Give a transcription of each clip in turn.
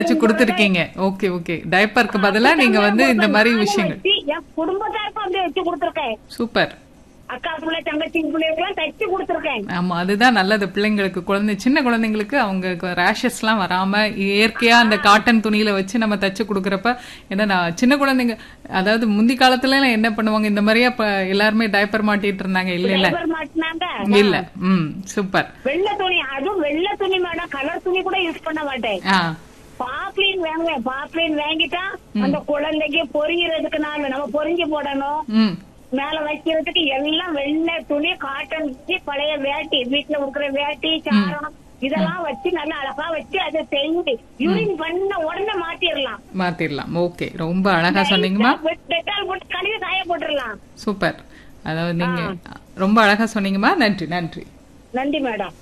வச்சு கொடுத்துருக்கீங்க okay okay டைப்பருக்கு பதிலா நீங்க வந்து இந்த மாதிரி நானும் விஷயங்கள் வச்சு, என் குடும்பத்தாருக்கும் அப்படியே வச்சு கொடுத்துருக்கேன் சூப்பர் அக்கா பிள்ளை தங்கச்சி பிள்ளைகளுக்கு தச்சு கொடுத்துருக்கேன் ஆமா அதுதான் நல்லது பிள்ளைங்களுக்கு குழந்தை சின்ன குழந்தைங்களுக்கு அவங்க ரேஷஸ் எல்லாம் வராம இயற்கையா அந்த காட்டன் துணியில வச்சு நம்ம தச்சு கொடுக்கறப்ப ஏன்னா நான் சின்ன குழந்தைங்க அதாவது முந்தி காலத்துல எல்லாம் என்ன பண்ணுவாங்க இந்த மாதிரியா இப்ப எல்லாருமே டைப்பர் மாட்டிட்டு இருந்தாங்க இல்ல இல்ல டைப்பர் மாட்டினாங்க இல்ல ம் சூப்பர் வெள்ளை துணி அதுவும் வெள்ளை துணி மேடம் கலர் துணி கூட யூஸ் பண்ண மாட்டேன் ஆ பாப்ளின் வாங்குவேன் பாப்ளின் வாங்கிட்டா அந்த குழந்தைக்கு பொரிகிறதுக்கு நான் நம்ம பொரிஞ்சு போடணும் ம் மேல வைக்கிறதுக்கு எல்லாம் வெள்ளை துணி காட்டன் துணி பழைய வேட்டி வீட்டுல இருக்கிற வேட்டி சாரம் இதெல்லாம் வச்சு நல்லா அழகா வச்சு அதை செஞ்சு யூரின் பண்ண உடனே மாத்திரலாம் மாத்திரலாம் ஓகே ரொம்ப அழகா சொன்னீங்கம்மா டெட்டால் போட்டு கழுவி காய போட்டுடலாம் சூப்பர் அதாவது நீங்க ரொம்ப அழகா சொன்னீங்கம்மா நன்றி நன்றி நன்றி மேடம்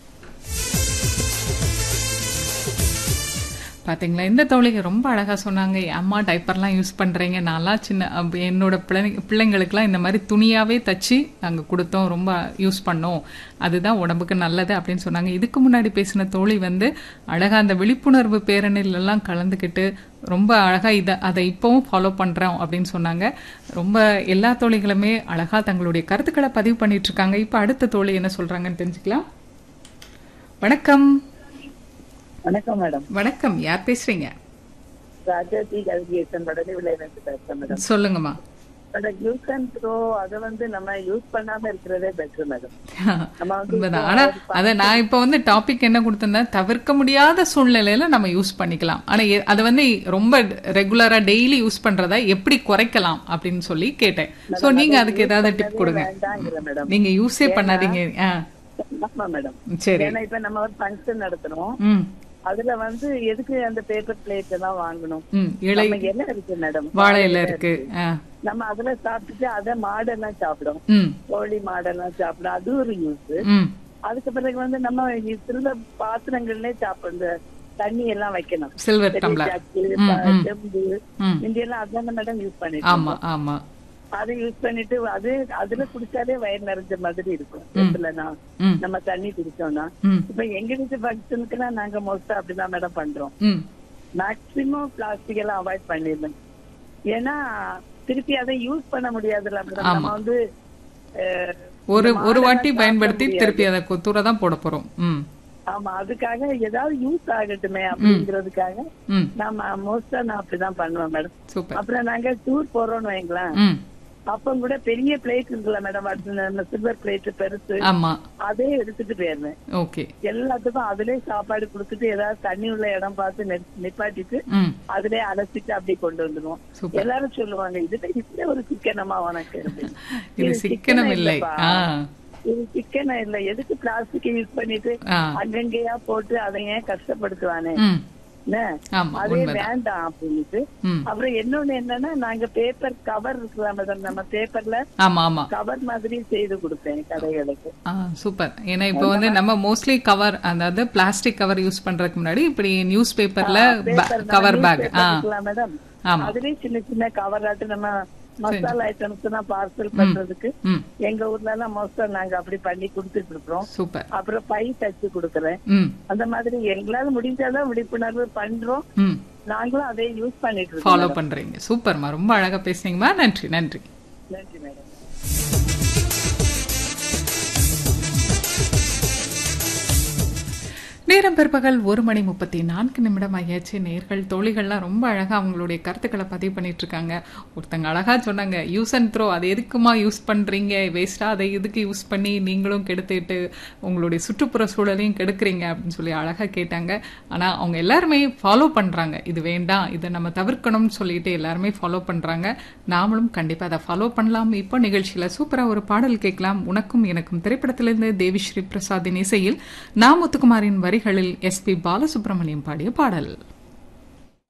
பாத்தீங்களா இந்த தோழிங்க ரொம்ப அழகா சொன்னாங்க அம்மா டைப்பர்லாம் யூஸ் பண்றீங்க நான்லாம் சின்ன அப்ப என்னோட பிள்ளை பிள்ளைங்களுக்குலாம் இந்த மாதிரி துணியாவே தச்சு நாங்க கொடுத்தோம் ரொம்ப யூஸ் பண்ணோம் அதுதான் உடம்புக்கு நல்லது அப்படின்னு சொன்னாங்க இதுக்கு முன்னாடி பேசின தோழி வந்து அழகா அந்த விழிப்புணர்வு பேரணில எல்லாம் கலந்துக்கிட்டு ரொம்ப அழகா இதை அதை இப்பவும் ஃபாலோ பண்றோம் அப்படின்னு சொன்னாங்க ரொம்ப எல்லா தோழிகளுமே அழகா தங்களுடைய கருத்துக்களை பதிவு பண்ணிட்டு இருக்காங்க இப்ப அடுத்த தோழி என்ன சொல்றாங்கன்னு தெரிஞ்சுக்கலாம் வணக்கம் வணக்கம் மேடம் வணக்கம் யார் பேசுறீங்க ராஜா டி கல்கியேசன் படனி விளையாட்டு பேசுறேன் மேடம் சொல்லுங்கம்மா மேடம் யூஸ் அண்ட் த்ரோ அதை வந்து நம்ம யூஸ் பண்ணாம இருக்கிறதே பெட்டர் மேடம் நம்ம வந்து உண்மைதான் ஆனா அத நான் இப்ப வந்து டாபிக் என்ன கொடுத்திருந்தேன் தவிர்க்க முடியாத சூழ்நிலையில நம்ம யூஸ் பண்ணிக்கலாம் ஆனா எ- அது வந்து ரொம்ப ரெகுலரா டெய்லி யூஸ் பண்றத எப்படி குறைக்கலாம் அப்படின்னு சொல்லி கேட்டேன் சோ நீங்க அதுக்கு ஏதாவது டிப் கொடுங்க வேண்டாங்கிற மேடம் நீங்க யூஸே பண்ணாதீங்க ஆ, ஆமா மேடம் சரி ஏன்னா இப்ப நம்ம ஒரு ஃபங்க்ஷன் நடத்துறோம் ம் அதுல வந்து எதுக்கு அந்த பேப்பர் பிளேட் எல்லாம் வாங்கணும் ம் இலை நம்ம என்ன இருக்கு மேடம் வாழை இலை இருக்கு ஆ, நம்ம அதுல சாப்பிட்டுட்டு அதை மாடெல்லாம் சாப்பிடும் ம் கோழி மாடெல்லாம் சாப்பிடும் அது ஒரு யூஸ் ம் அதுக்கு பிறகு வந்து நம்ம சில பாத்திரங்கள்லயே சாப்பிடு தண்ணி எல்லாம் வைக்கணும் சில்வர் பெரிய டம்ளர் ஜக்கு, ம், ப- ம். செம்பு ம் இந்தியெல்லாம் அதான மேடம் யூஸ் பண்ணிட்டு ஆமா ஆமா அதை யூஸ் பண்ணிட்டு அது அதுல குடிச்சாலே வயிறு நிறைஞ்ச மாதிரி இருக்கும் செம்புலனா ம் நம்ம தண்ணி குடிச்சோம்னா ம் இப்ப எங்க வீட்டு ஃபங்க்ஷனுக்குலாம் நாங்க மோஸ்டா அப்படிதான் மேடம் பண்றோம் ம் மேக்சிமம் பிளாஸ்டிக் எல்லாம் அவாய்ட் பண்ணிடுறேன் ஏன்னா திருப்பி அதை யூஸ் பண்ண முடியாதுல்ல மேடம் நம்ம வந்து அஹ், ஒரு இந்த ஒரு மாடெல்லாம் வாட்டி சாப்பிட பயன்படுத்தி முடியாது. திருப்பி அதை தூர தான் போட போறோம் ம் ஆமா அதுக்காக ஏதாவது யூஸ் ஆகட்டுமே அப்படிங்கிறதுக்காக ம் நாம மோஸ்டா நான் அப்படிதான் பண்ணுவேன் மேடம் சூப்பர் அப்புறம் நாங்க டூர் போறோம்னு வைங்களேன் ம் அப்ப கூட பெரிய பிளேட் இருக்குல்ல மேடம் அடுத்து சில்வர் பிளேட் பெருசு ஆமா அதே எடுத்துட்டு போயிருந்தேன் ஓகே எல்லாத்துக்கும் அதுலயே சாப்பாடு கொடுத்துட்டு ஏதாவது தண்ணி உள்ள இடம் பார்த்து நிப்- நிப்பாட்டிட்டு ம் அதுலயே அலசிட்டு அப்படியே கொண்டு வந்துருவோம் சூப்பர் எல்லாரும் சொல்லுவாங்க இதுல இப்படி ஒரு சிக்கனமா உனக்கு அப்படின்னு. இது சிக்கனம் இல்லை இல்லப்பா. ஆ இது சிக்கனம் இல்ல எதுக்கு பிளாஸ்டிக் யூஸ் பண்ணிட்டு ஆ அங்கங்கேயா போட்டு அதை ஏன் கஷ்டப்படுத்துவானே ம் என்ன? ஆமா அதே உண்மைதான் வேண்டாம் அப்படின்ட்டு ம் அப்புறம் இன்னொன்னு என்னன்னா நாங்க பேப்பர் கவர் இருக்குல்ல மேடம் நம்ம பேப்பர்ல ஆமா ஆமா கவர் மாதிரி செய்து கொடுப்பேன் கடைகளுக்கு ஆ சூப்பர் ஏன்னா இப்போ வந்து நம்ம மோஸ்ட்லி கவர் அதாவது பிளாஸ்டிக் கவர் யூஸ் பண்றதுக்கு முன்னாடி இப்படி நியூஸ் பேப்பர்ல கவர் பேக் ஆ மேடம் ஆமா அதுலயே சின்ன சின்ன கவர் ஆட்டு நம்ம மசாலா ஐட்டம்ஸ் எல்லாம் பார்சல் பண்றதுக்கு ம் எங்க ஊர்ல எல்லாம் மோஸ்டா நாங்க அப்படி பண்ணி கொடுத்துட்டு இருக்கிறோம் சூப்பர் அப்புறம் பை தச்சு கொடுக்கறேன் ம் அந்த மாதிரி எங்களால முடிஞ்சாதான் விழிப்புணர்வு பண்றோம் ம் நாங்களும் அதை யூஸ் பண்ணிட்டு இருக்கோம் ஃபாலோ பண்றீங்க சூப்பர்மா ரொம்ப அழகா பேசுனீங்கம்மா நன்றி நன்றி நன்றி மேடம் நேரம் பிற்பகல் ஒரு மணி முப்பத்தி நான்கு நிமிடம் ஆகியாச்சு நேர்கள் தோழிகள்லாம் ரொம்ப அழகா அவங்களுடைய கருத்துக்களை பதிவு பண்ணிட்டு இருக்காங்க ஒருத்தங்க அழகா சொன்னாங்க யூஸ் அண்ட் த்ரோ அதை எதுக்குமா யூஸ் பண்றீங்க வேஸ்டா அதை எதுக்கு யூஸ் பண்ணி நீங்களும் கெடுத்துட்டு உங்களுடைய சுற்றுப்புற சூழலையும் கெடுக்குறீங்க அப்படின்னு சொல்லி அழகா கேட்டாங்க ஆனா அவங்க எல்லாருமே ஃபாலோ பண்றாங்க இது வேண்டாம் இதை நம்ம தவிர்க்கணும்னு சொல்லிட்டு எல்லாருமே ஃபாலோ பண்றாங்க நாமளும் கண்டிப்பா அதை ஃபாலோ பண்ணலாம் இப்போ நிகழ்ச்சியில சூப்பரா ஒரு பாடல் கேட்கலாம் உனக்கும் எனக்கும் திரைப்படத்திலிருந்து தேவிஸ்ரீ பிரசாத்தின் இசையில் நா முத்துக்குமாரின் வரிகளில் எஸ் பி பாலசுப்ரமணியம் பாடிய பாடல்